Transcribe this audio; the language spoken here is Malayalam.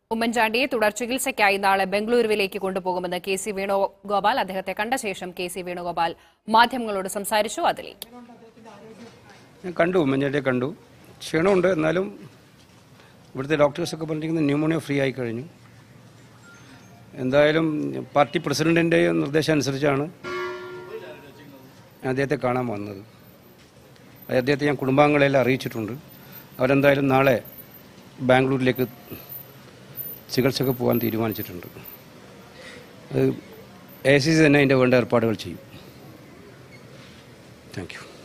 ഉമ്മൻചാണ്ടിയെ തുടർ ചികിത്സയ്ക്കായി നാളെ ബംഗളൂരുവിലേക്ക് കൊണ്ടുപോകുമെന്ന് കെ സി വേണുഗോപാൽ അദ്ദേഹത്തെ കണ്ട ശേഷം കെ സി വേണുഗോപാൽ മാധ്യമങ്ങളോട് സംസാരിച്ചു അതിലേക്ക് ഞാൻ കണ്ടു ഉമ്മൻചാണ്ടിയെ കണ്ടു ക്ഷീണമുണ്ട് എന്നാലും ഇവിടുത്തെ ഡോക്ടേഴ്സൊക്കെ പറഞ്ഞിരിക്കുന്നത് ന്യൂമോണിയ ഫ്രീ ആയി കഴിഞ്ഞു എന്തായാലും പാർട്ടി പ്രസിഡന്റിൻ്റെ നിർദ്ദേശം അനുസരിച്ചാണ് ഞാൻ അദ്ദേഹത്തെ കാണാൻ വന്നത് അത് അദ്ദേഹത്തെ ഞാൻ കുടുംബാംഗങ്ങളെല്ലാം അറിയിച്ചിട്ടുണ്ട് അവരെന്തായാലും നാളെ ബാംഗ്ലൂരിലേക്ക് ചികിത്സക്ക് പോകാൻ തീരുമാനിച്ചിട്ടുണ്ട് അത് എ സി സി തന്നെ അതിൻ്റെ വേണ്ട ഏർപ്പാടുകൾ ചെയ്യും താങ്ക് യു